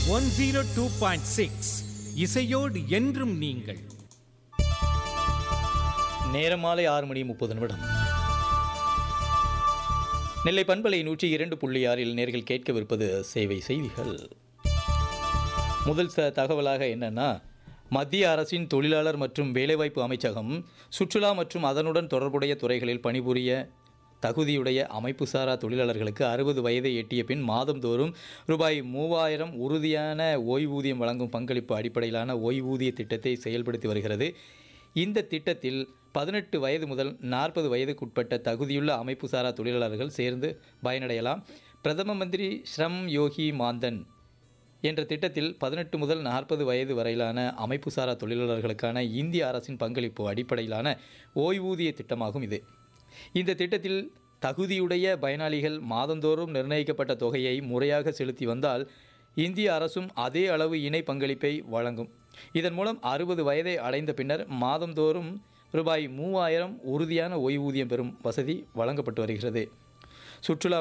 one zero two point six இசையோடு என்றும் நீங்கள் நேரம் மாலை ஆறு மணி முப்பது நிமிடம் நெல்லை பண்பலை நூற்றி இரண்டு புள்ளி ஆறில் நேர்கள் கேட்கவிருப்பது சேவை செய்திகள் முதல் ச தகவலாக என்னன்னா மத்திய அரசின் தொழிலாளர் மற்றும் வேலைவாய்ப்பு அமைச்சகம் சுற்றுலா மற்றும் அதனுடன் தொடர்புடைய துறைகளில் பணிபுரிய தகுதியுடைய அமைப்புசாரா தொழிலாளர்களுக்கு அறுபது வயதை எட்டிய பின் மாதந்தோறும் ரூபாய் மூவாயிரம் உறுதியான ஓய்வூதியம் வழங்கும் பங்களிப்பு அடிப்படையிலான ஓய்வூதிய திட்டத்தை செயல்படுத்தி வருகிறது இந்த திட்டத்தில் பதினெட்டு வயது முதல் நாற்பது வயதுக்குட்பட்ட தகுதியுள்ள அமைப்புசாரா தொழிலாளர்கள் சேர்ந்து பயனடையலாம் பிரதம மந்திரி ஸ்ரம் யோகி மாந்தன் என்ற திட்டத்தில் பதினெட்டு முதல் நாற்பது வயது வரையிலான அமைப்புசாரா தொழிலாளர்களுக்கான இந்திய அரசின் பங்களிப்பு அடிப்படையிலான ஓய்வூதிய திட்டமாகும் இது இந்த திட்டத்தில் தகுதியுடைய பயனாளிகள் மாதந்தோறும் நிர்ணயிக்கப்பட்ட தொகையை முறையாக செலுத்தி வந்தால் இந்திய அரசும் அதே அளவு இணை பங்களிப்பை வழங்கும் இதன் மூலம் அறுபது வயதை அடைந்த பின்னர் மாதந்தோறும் ரூபாய் மூவாயிரம் உறுதியான ஓய்வூதியம் பெறும் வசதி வழங்கப்பட்டு வருகிறது சுற்றுலா